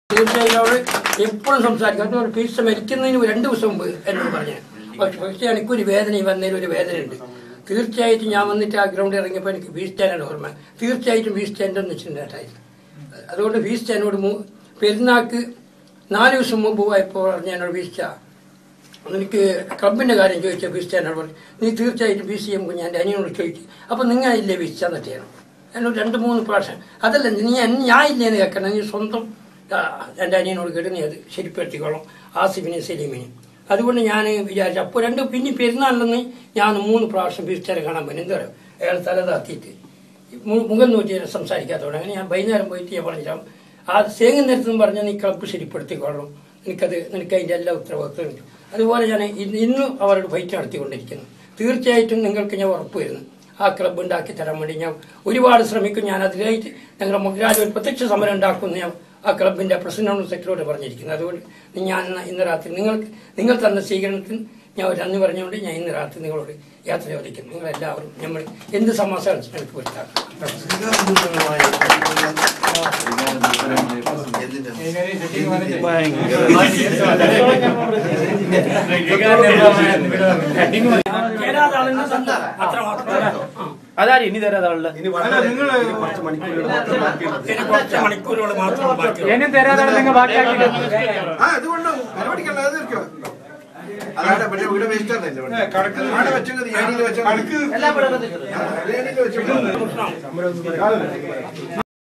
തീർച്ചയായും അവൾ എപ്പോഴും സംസാരിക്കും അതുകൊണ്ട് ഫീസ് മരിക്കുന്നതിന് രണ്ട് ദിവസം മുമ്പ് എന്നോട് പറഞ്ഞു പക്ഷെ പക്ഷേ എനിക്കൊരു വേദന വന്നതിൽ ഒരു വേദനയുണ്ട് തീർച്ചയായിട്ടും ഞാൻ വന്നിട്ട് ആ ഗ്രൗണ്ടിൽ ഇറങ്ങിയപ്പോൾ എനിക്ക് ഫീസ് സ്റ്റാൻഡാണ് ഓർമ്മ തീർച്ചയായിട്ടും ഫീസ് സ്റ്റാൻഡ് എന്ന് വെച്ചിട്ടുണ്ടായിരുന്നു അതുകൊണ്ട് ഫീസ് സ്റ്റാൻഡോട് മു- പെരുന്നാൾക്ക് നാല് ദിവസം മുമ്പ് പോയപ്പോൾ പറഞ്ഞു എന്നോട് ഫീസ് എനിക്ക് ക്ലബിന്റെ കാര്യം ചോദിച്ച ഫീസ്റ്റാനോട് പറഞ്ഞു നീ തീർച്ചയായിട്ടും ഫീസ് ചെയ്യുമ്പോൾ ഞാൻ എൻ്റെ അനിയനോട് ചോദിക്കും അപ്പം നിങ്ങൾ ഇല്ലേ ഫീസ് എന്നിട്ട് ചെയ്യണം എന്നോട് രണ്ട് മൂന്ന് പ്രാവശ്യം അതല്ല നീ എന്നെ ഞാൻ ഇല്ലേന്ന് കേൾക്കണം നീ സ്വന്തം ആ, എൻ്റെ അനിയനോട് കേട്ട് നീ അത് ശരിപ്പെടുത്തിക്കോളാം ആസിഫിനെ സലീമിനെ അതുകൊണ്ട് ഞാൻ വിചാരിച്ചു അപ്പോൾ രണ്ട് പിന്നെ പെരുന്നാളിലെന്ന് ഞാൻ മൂന്ന് പ്രാവശ്യം ഫീസ്റ്റാനെ കാണാൻ പറ്റും എന്താ പറയുക അയാൾ തല താത്തിയിട്ട് മു- മുഖം നോക്കി സംസാരിക്കാത്തതുകൊണ്ട് അങ്ങനെ ഞാൻ വൈകുന്നേരം പോയിട്ട് ഞാൻ പറഞ്ഞു ആ സേങ്ങ നേരത്തും പറഞ്ഞാൽ നീ ക്ലബ്ബ് ശരിപ്പെടുത്തിക്കൊള്ളണം എനിക്കത് നിനക്ക് അതിൻ്റെ എല്ലാ ഉത്തരവാദിത്വം ഉണ്ട് അതുപോലെ ഞാൻ ഇന്ന് ഇന്നും അവരോട് ഫൈറ്റ് നടത്തിക്കൊണ്ടിരിക്കുന്നു തീർച്ചയായിട്ടും നിങ്ങൾക്ക് ഞാൻ ഉറപ്പ് വരുന്നു ആ ക്ലബ്ബ് ഉണ്ടാക്കി തരാൻ വേണ്ടി ഞാൻ ഒരുപാട് ശ്രമിക്കും ഞാൻ അതിലായിട്ട് ഞങ്ങളുടെ മുഖരാജ് ഒരു പ്രത്യക്ഷ സമരം ഉണ്ടാക്കുമെന്ന് ഞാൻ ആ ക്ലബിന്റെ പ്രസിഡന്റിനോട് സെക്രട്ടറിയോട് പറഞ്ഞിരിക്കുന്നത് അതുകൊണ്ട് ഞാൻ ഇന്ന് ഇന്ന് രാത്രി നിങ്ങൾക്ക് നിങ്ങൾ തന്ന സ്വീകരണത്തിന് ഞാൻ ഒരു നന്ദി പറഞ്ഞുകൊണ്ട് ഞാൻ ഇന്ന് രാത്രി നിങ്ങളോട് യാത്ര ചോദിക്കുന്നു നിങ്ങളെല്ലാവരും നമ്മൾ എന്ത് സമാസം എനിക്ക് വരുത്താം അത്ര മാത്രമല്ല അതാര് ഇനി തരാതാളുള്ള ഇനി കുറച്ച് മണിക്കൂറുകൾ മാത്രം ബാക്കി ഇനിയും തരാതാണ് നിങ്ങൾ ബാക്കിയാക്കിയിട്ട് ആ അതുകൊണ്ട് പരിപാടിക്കല്ല അത് തീർക്കാം അതാണ് പക്ഷെ ഇവിടെ വേസ്റ്റ് ആണല്ലേ അവിടെ വെച്ചത് ഏണിയിൽ വെച്ചാൽ എല്ലാം ഇവിടെ ഏണിയിൽ വെച്ചാൽ